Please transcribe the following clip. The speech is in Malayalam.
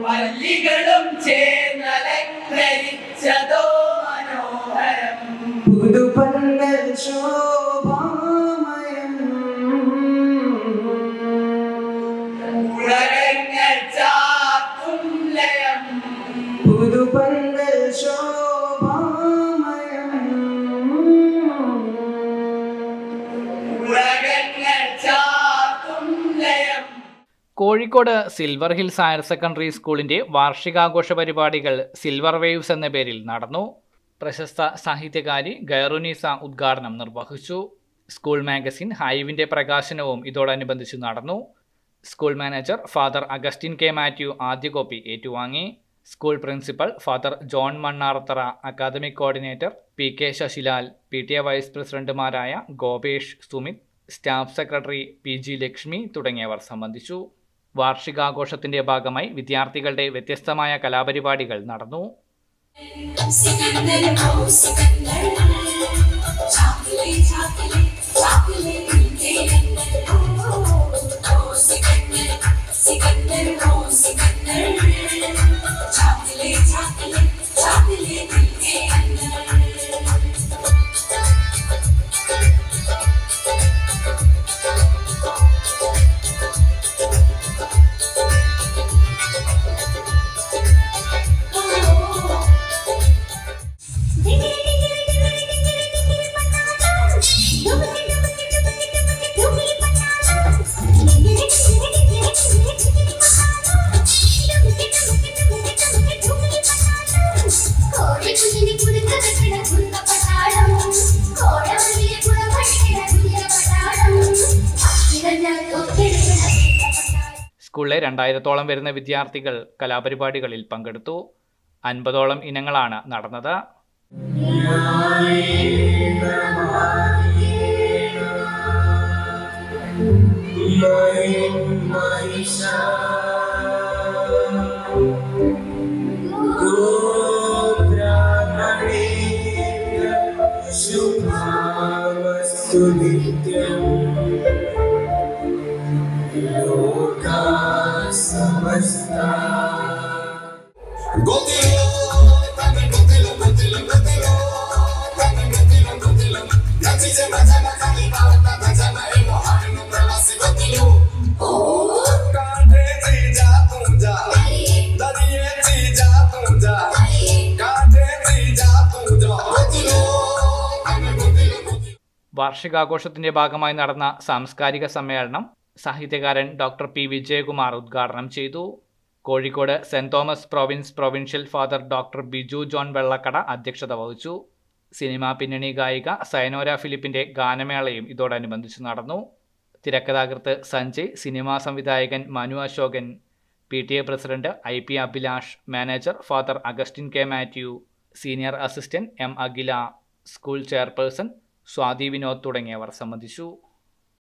വല്ലികളും ചേർന്നലങ്കരിച്ചതോ മനോഹരം പുതുപന്നൽ ശോഭാമയം ഉലകങ്ങൾ ചാത്തും ലയം പുതുപന്നൽ ശോഭാമയം ഉലകങ്ങൾ ചാത്തും ലയം Kozhikode Silver Hills higher secondary സ്കൂളിന്റെ വാർഷികാഘോഷ പരിപാടികൾ സിൽവർ വേവ്സ് എന്ന പേരിൽ നടന്നു പ്രശസ്ത സാഹിത്യകാരി ഗൈറുനീസ ഉദ്ഘാടനം നിർവഹിച്ചു സ്കൂൾ മാഗസിൻ ഹൈവിന്റെ പ്രകാശനവും ഇതോടനുബന്ധിച്ച് നടന്നു school manager father Augustine K Mathew ആദ്യ കോപ്പി ഏറ്റുവാങ്ങി school principal father John Mannarathara academic coordinator P K Sasilal P T A vice പ്രസിഡന്റുമാരായ Gopesh Sumith staff secretary P G Lakshmi തുടങ്ങിയവർ സംബന്ധിച്ചു വാർഷികാഘോഷത്തിന്റെ ഭാഗമായി വിദ്യാർത്ഥികളുടെ വ്യത്യസ്തമായ കലാപരിപാടികൾ നടന്നു Sikandar, oh Sikandar, chocolate, chocolate, chocolate, Sikandar, oh, oh Sikandar, Sikandar, oh Sikandar, chocolate, chocolate, chocolate, Sikandar. സ്കൂളിലെ രണ്ടായിരത്തോളം വരുന്ന വിദ്യാർത്ഥികൾ കലാപരിപാടികളിൽ പങ്കെടുത്തു അൻപതോളം ഇനങ്ങളാണ് നടന്നത് വാർഷികാഘോഷത്തിന്റെ ഭാഗമായി നടന്ന സാംസ്കാരിക സമ്മേളനം സാഹിത്യകാരൻ ഡോക്ടർ പി വിജയകുമാർ ഉദ്ഘാടനം ചെയ്തു Kozhikode Saint Thomas province provincial father doctor Biju John Vellakkada അധ്യക്ഷത വഹിച്ചു സിനിമാ പിന്നണി ഗായിക സയനോര ഫിലിപ്പിന്റെ ഗാനമേളയും ഇതോടനുബന്ധിച്ച് നടന്നു തിരക്കഥാകൃത്ത് സഞ്ജയ് സിനിമാ സംവിധായകൻ Manu Ashokan P T A president I P Abhilash manager father Augustine K Mathew senior assistant M Akhila school chairperson Swathi Vinod തുടങ്ങിയവർ സംബന്ധിച്ചു